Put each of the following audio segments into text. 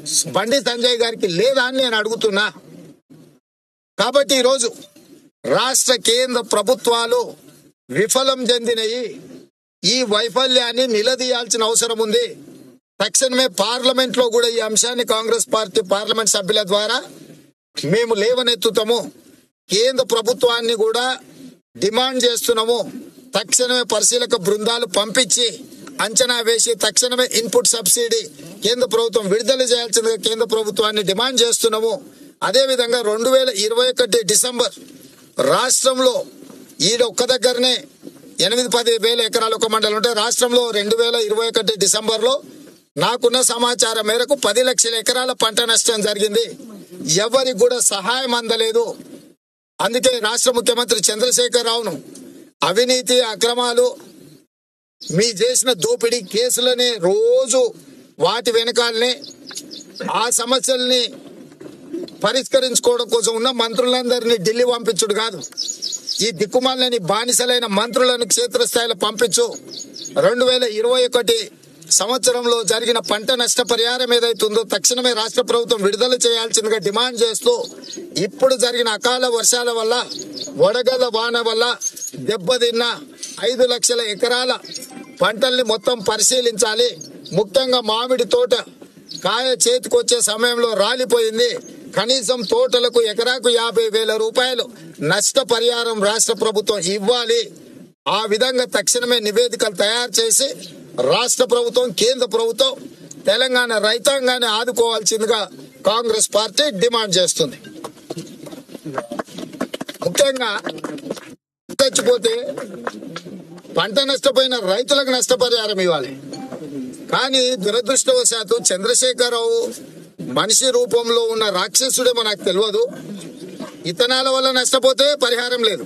బండి సంజయ్ గారికి లేదా అని నేను అడుగుతున్నా కాబట్టి ఈరోజు రాష్ట్ర కేంద్ర ప్రభుత్వాలు విఫలం చెందినయి ఈ వైఫల్యాన్ని నిలదీయాల్సిన అవసరం ఉంది తక్షణమే పార్లమెంట్ లో కూడా ఈ అంశాన్ని కాంగ్రెస్ పార్టీ పార్లమెంట్ సభ్యుల ద్వారా మేము లేవనెత్తుతాము కేంద్ర ప్రభుత్వాన్ని కూడా డిమాండ్ చేస్తున్నాము తక్షణమే పరిశీలక బృందాలు పంపించి అంచనా వేసి తక్షణమే ఇన్పుట్ సబ్సిడీ కేంద్ర ప్రభుత్వం విడుదల చేయాల్సిందిగా కేంద్ర ప్రభుత్వాన్ని డిమాండ్ చేస్తున్నాము అదేవిధంగా రెండు వేల ఇరవై ఒకటి డిసెంబర్ రాష్ట్రంలో ఈడ ఒక్క దగ్గరనే ఎనిమిది పది వేల ఎకరాలు ఒక మండలం ఉంటే రాష్ట్రంలో రెండు వేల ఇరవై ఒకటి డిసెంబర్లో నాకున్న సమాచారం మేరకు పది లక్షల ఎకరాల పంట నష్టం జరిగింది ఎవరికి కూడా సహాయం అందలేదు అందుకే రాష్ట్ర ముఖ్యమంత్రి చంద్రశేఖర్ రావును అవినీతి అక్రమాలు మీ చేసిన దోపిడీ కేసులని రోజు వాటి వెనకాలనే ఆ సమస్యల్ని పరిష్కరించుకోవడం కోసం ఉన్న మంత్రులందరినీ ఢిల్లీ పంపించుడు కాదు ఈ దిక్కుమాలని బానిసలైన మంత్రులను క్షేత్రస్థాయిలో పంపించు రెండు వేల ఇరవై ఒకటి సంవత్సరంలో జరిగిన పంట నష్టపరిహారం ఏదైతుందో తక్షణమే రాష్ట్ర ప్రభుత్వం విడుదల చేయాల్సిందిగా డిమాండ్ చేస్తూ ఇప్పుడు జరిగిన అకాల వర్షాల వల్ల వడగల వాన వల్ల దెబ్బతిన్న ఐదు లక్షల ఎకరాల పంటల్ని మొత్తం పరిశీలించాలి ముఖ్యంగా మామిడి తోట కాయ చేతికొచ్చే సమయంలో రాలిపోయింది కనీసం తోటలకు ఎకరాకు యాభై వేల రూపాయలు నష్టపరిహారం రాష్ట్ర ప్రభుత్వం ఇవ్వాలి ఆ విధంగా తక్షణమే నివేదికలు తయారు చేసి రాష్ట్ర ప్రభుత్వం కేంద్ర ప్రభుత్వం తెలంగాణ రైతాంగాన్ని ఆదుకోవాల్సిందిగా కాంగ్రెస్ పార్టీ డిమాండ్ చేస్తుంది ముఖ్యంగా చచ్చిపోతే పంట నష్టపోయిన రైతులకు నష్టపరిహారం ఇవ్వాలి కానీ దురదృష్టవశాత్తు చంద్రశేఖరరావు మనిషి రూపంలో ఉన్న రాక్షసుడేమో నాకు తెలియదు ఇతనాల వల్ల నష్టపోతే పరిహారం లేదు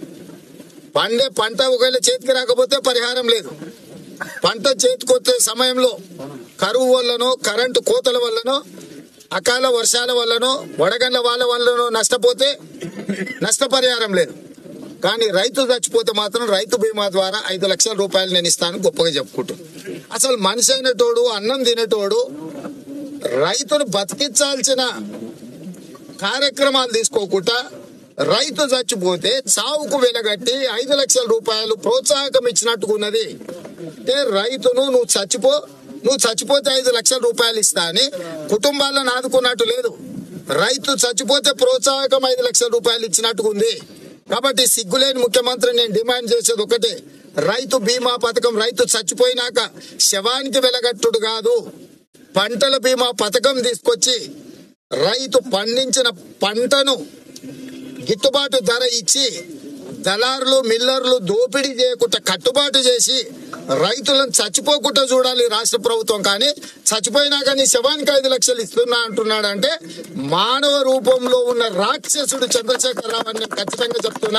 పండే పంట ఒకవేళ చేతికి రాకపోతే పరిహారం లేదు పంట చేతికొచ్చే సమయంలో కరువు వల్లనో కరెంటు కోతల వల్లనో అకాల వర్షాల వల్లనో వడగండ్ల వాళ్ళ వల్లనో నష్టపోతే నష్టపరిహారం లేదు కానీ రైతు చచ్చిపోతే మాత్రం రైతు బీమా ద్వారా ఐదు లక్షల రూపాయలు నేను ఇస్తాను గొప్పగా చెప్పుకుంటాను అసలు మనిషి అయినటోడు అన్నం తినేటోడు రైతును బతికించాల్సిన కార్యక్రమాలు తీసుకోకుండా రైతు చచ్చిపోతే చావుకు వెలగట్టి ఐదు లక్షల రూపాయలు ప్రోత్సాహకం ఇచ్చినట్టుకున్నది అంటే రైతును నువ్వు చచ్చిపో నువ్వు చచ్చిపోతే ఐదు లక్షల రూపాయలు ఇస్తా అని కుటుంబాలను ఆదుకున్నట్టు లేదు రైతు చచ్చిపోతే ప్రోత్సాహకం ఐదు లక్షల రూపాయలు ఇచ్చినట్టుగా ఉంది కాబట్టి సిగ్గులేని ముఖ్యమంత్రి నేను డిమాండ్ చేసేది ఒకటే రైతు బీమా పథకం రైతు చచ్చిపోయినాక శవానికి వెలగట్టుడు కాదు పంటల బీమా పథకం తీసుకొచ్చి రైతు పండించిన పంటను గిట్టుబాటు ధర ఇచ్చి దళారులు మిల్లర్లు దోపిడీ చేయకుండా కట్టుబాటు చేసి రైతులను చచ్చిపోకుండా చూడాలి రాష్ట్ర ప్రభుత్వం కానీ చచ్చిపోయినా కానీ శవానికి ఐదు లక్షలు ఇస్తున్నా అంటున్నాడు అంటే మానవ రూపంలో ఉన్న రాక్షసుడు చంద్రశేఖర్ రావు అని నేను ఖచ్చితంగా చెప్తున్నా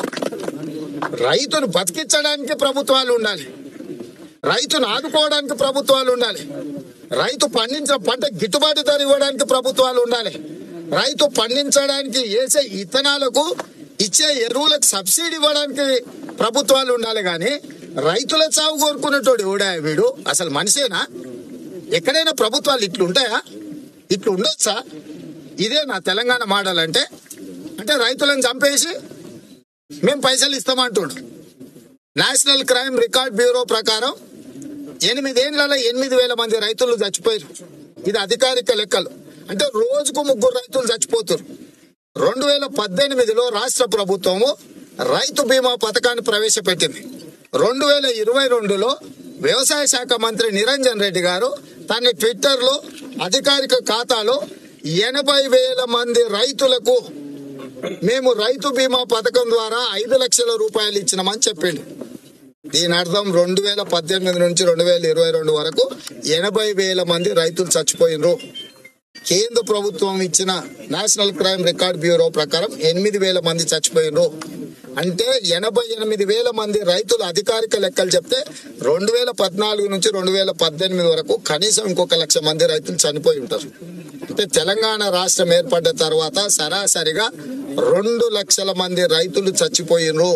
రైతును బతికించడానికి ప్రభుత్వాలు ఉండాలి రైతును ఆదుకోవడానికి ప్రభుత్వాలు ఉండాలి రైతు పండించిన పంట గిట్టుబాటు ధర ఇవ్వడానికి ప్రభుత్వాలు ఉండాలి రైతు పండించడానికి వేసే ఇత్తనాలకు ఇచ్చే ఎరువులకు సబ్సిడీ ఇవ్వడానికి ప్రభుత్వాలు ఉండాలి కానీ రైతుల చావు కోరుకునేటోడు ఎవడా వీడు అసలు మనిషేనా ఎక్కడైనా ప్రభుత్వాలు ఇట్లు ఉంటాయా ఇట్లు ఉండొచ్చా ఇదే నా తెలంగాణ మోడల్ అంటే అంటే రైతులను చంపేసి మేము పైసలు ఇస్తామంటుండు నేషనల్ క్రైమ్ రికార్డ్ బ్యూరో ప్రకారం ఎనిమిదేళ్లలో ఎనిమిది వేల మంది రైతులు చచ్చిపోయారు ఇది అధికారిక లెక్కలు అంటే రోజుకు ముగ్గురు రైతులు చచ్చిపోతారు రెండు వేల పద్దెనిమిదిలో రాష్ట్ర ప్రభుత్వము రైతు బీమా పథకాన్ని ప్రవేశపెట్టింది రెండు వేల ఇరవై రెండులో వ్యవసాయ శాఖ మంత్రి నిరంజన్ రెడ్డి గారు తన ట్విట్టర్లో అధికారిక ఖాతాలో ఎనభై వేల మంది రైతులకు మేము రైతు బీమా పథకం ద్వారా ఐదు లక్షల రూపాయలు ఇచ్చినామని చెప్పిండు దీని అర్థం రెండు వేల పద్దెనిమిది నుంచి రెండు వేల ఇరవై రెండు వరకు ఎనభై వేల మంది రైతులు చచ్చిపోయినరు కేంద్ర ప్రభుత్వం ఇచ్చిన నేషనల్ క్రైమ్ రికార్డ్ బ్యూరో ప్రకారం ఎనిమిది వేల మంది చచ్చిపోయినరు అంటే ఎనభై ఎనిమిది వేల మంది రైతులు అధికారిక లెక్కలు చెప్తే రెండు వేల పద్నాలుగు నుంచి రెండు వేల పద్దెనిమిది వరకు కనీసం ఇంకొక లక్ష మంది రైతులు చనిపోయి ఉంటారు అంటే తెలంగాణ రాష్ట్రం ఏర్పడ్డ తర్వాత సరాసరిగా రెండు లక్షల మంది రైతులు చచ్చిపోయినరు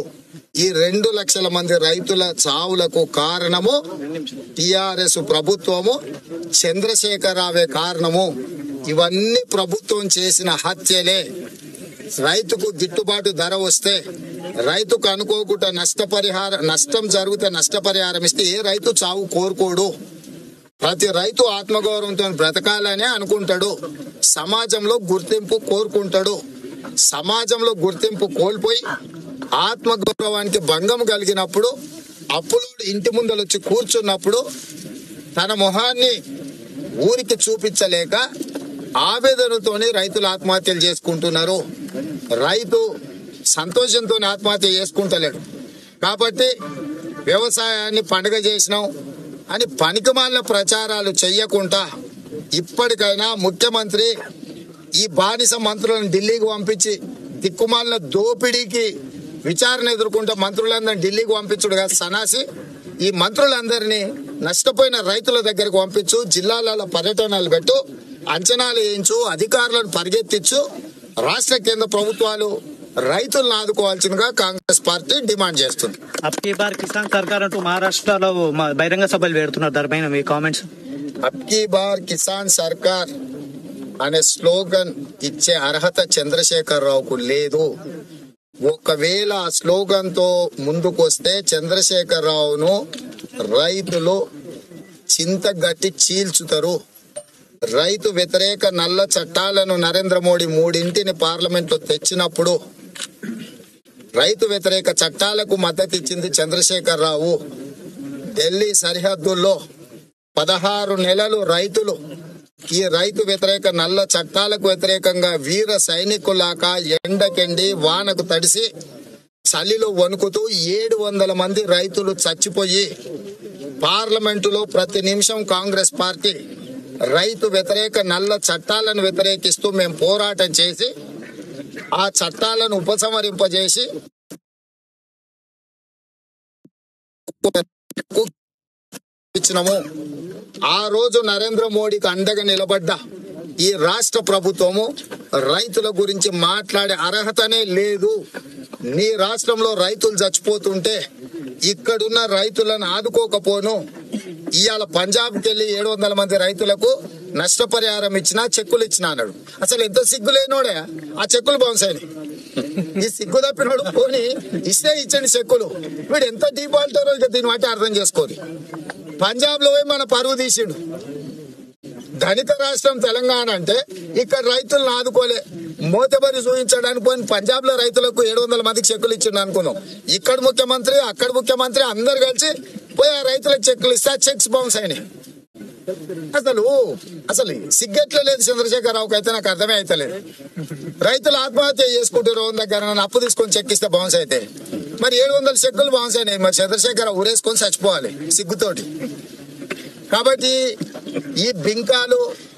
ఈ రెండు లక్షల మంది రైతుల చావులకు కారణము టిఆర్ఎస్ ప్రభుత్వము చంద్రశేఖరరావే కారణము ఇవన్నీ ప్రభుత్వం చేసిన హత్యలే రైతుకు గిట్టుబాటు ధర వస్తే రైతుకు అనుకోకుండా నష్టపరిహారం నష్టం జరిగితే నష్టపరిహారం ఇస్తే ఏ రైతు చావు కోరుకోడు ప్రతి రైతు ఆత్మగౌరవంతో బ్రతకాలనే అనుకుంటాడు సమాజంలో గుర్తింపు కోరుకుంటాడు సమాజంలో గుర్తింపు కోల్పోయి ఆత్మగౌరవానికి భంగం కలిగినప్పుడు అప్పులోడు ఇంటి ముందర వచ్చి కూర్చున్నప్పుడు తన మొహాన్ని ఊరికి చూపించలేక ఆవేదనతోనే రైతులు ఆత్మహత్యలు చేసుకుంటున్నారు రైతు సంతోషంతో ఆత్మహత్య చేసుకుంటలేడు కాబట్టి వ్యవసాయాన్ని పండుగ చేసినాం అని పనికిమాలిన ప్రచారాలు చెయ్యకుండా ఇప్పటికైనా ముఖ్యమంత్రి ఈ బానిస మంత్రులను ఢిల్లీకి పంపించి దిక్కుమాలిన దోపిడీకి విచారణ ఎదుర్కొంటే మంత్రులందరినీ ఢిల్లీకి పంపించుడు కాదు సనాసి ఈ మంత్రులందరినీ నష్టపోయిన రైతుల దగ్గరకు పంపించు జిల్లాలలో పర్యటనలు పెట్టు అంచనాలు వేయించు అధికారులను పరిగెత్తించు రాష్ట్ర కేంద్ర ప్రభుత్వాలు రైతులను ఆదుకోవాల్సిందిగా కాంగ్రెస్ పార్టీ డిమాండ్ చేస్తుంది అప్కి బార్ కిసాన్ సర్కార్ అంటూ మహారాష్ట్రలో మా బహిరంగ సభలు పెడుతున్నారు దానిపైన మీ కామెంట్స్ అబ్కీ బార్ కిసాన్ సర్కార్ అనే స్లోగన్ ఇచ్చే అర్హత చంద్రశేఖర్ రావుకు లేదు ఒకవేళ ఆ స్లోగన్ తో ముందుకొస్తే చంద్రశేఖర్ రావును రైతులు చింతగట్టి చీల్చుతారు రైతు వ్యతిరేక నల్ల చట్టాలను నరేంద్ర మోడీ మూడింటిని పార్లమెంట్ లో తెచ్చినప్పుడు రైతు వ్యతిరేక చట్టాలకు మద్దతు ఇచ్చింది చంద్రశేఖర్ రావు ఢిల్లీ సరిహద్దుల్లో పదహారు నెలలు రైతులు ఈ రైతు వ్యతిరేక నల్ల చట్టాలకు వ్యతిరేకంగా వీర సైనికులాగా ఎండకెండి వానకు తడిసి చలిలో వణుకుతూ ఏడు వందల మంది రైతులు చచ్చిపోయి పార్లమెంటులో ప్రతి నిమిషం కాంగ్రెస్ పార్టీ రైతు వ్యతిరేక నల్ల చట్టాలను వ్యతిరేకిస్తూ మేము పోరాటం చేసి ఆ చట్టాలను ఉపసంహరింపజేసి ఇచ్చినము ఆ రోజు నరేంద్ర మోడీకి అండగా నిలబడ్డ ఈ రాష్ట్ర ప్రభుత్వము రైతుల గురించి మాట్లాడే అర్హతనే లేదు నీ రాష్ట్రంలో రైతులు చచ్చిపోతుంటే ఇక్కడున్న రైతులను ఆదుకోకపోను ఇవాళ పంజాబ్కి వెళ్ళి ఏడు వందల మంది రైతులకు నష్టపరిహారం ఇచ్చినా చెక్కులు ఇచ్చినా అన్నాడు అసలు ఎంత సిగ్గు లేనోడే ఆ చెక్కులు బౌన్సైనాయి ఈ సిగ్గు తప్పినోడు పోని ఇస్తే ఇచ్చండి చెక్కులు వీడు ఎంత డిఫాల్టరో ఇక దీన్ని బట్టి అర్థం చేసుకోరు పంజాబ్ లో పోయి మన పరువు తీసిండు ధనిక రాష్ట్రం తెలంగాణ అంటే ఇక్కడ రైతులను ఆదుకోలే మోతబరి చూపించడానికి పోయిన పంజాబ్ లో రైతులకు ఏడు వందల మందికి చెక్కులు ఇచ్చిండు అనుకున్నాం ఇక్కడ ముఖ్యమంత్రి అక్కడ ముఖ్యమంత్రి అందరు కలిసి పోయి ఆ రైతులకు చెక్కులు ఇస్తే ఆ చెక్స్ బౌన్స్ అయినాయి అసలు అసలు సిగ్గెట్లో లేదు చంద్రశేఖరరావుకి అయితే నాకు అర్థమే అయితలేదు రైతులు ఆత్మహత్య చేసుకుంటారు దగ్గర నన్ను అప్పు తీసుకొని చెక్ ఇస్తే బౌన్స్ అయితే మరి ఏడు వందల చెక్కులు బౌన్స్ అయినాయి మరి చంద్రశేఖర్ ఊరేసుకొని చచ్చిపోవాలి సిగ్గుతోటి కాబట్టి ఈ బింకాలు